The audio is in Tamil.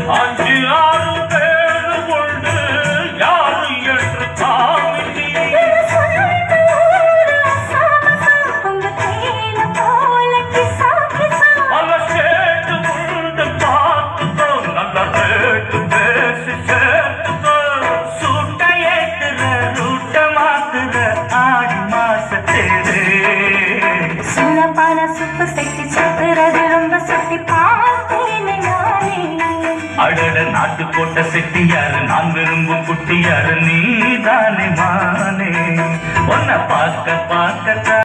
அஞ்சு ஆறு பேரு உண்டு யாரு என்று காமினி பல சேட்டு உண்டு பார்த்துக்கோ நல்ல ரேட்டு பேசி சேர்த்துக்கோ சூட்ட ஏத்துற ரூட்ட மாத்துற ஆடி மாசத்தேரு அடட நாட்டு போட்ட செட்டியாரு நான் விரும்பும் குட்டியாரு நீதானே மானே உன்னை பார்க்க பார்க்க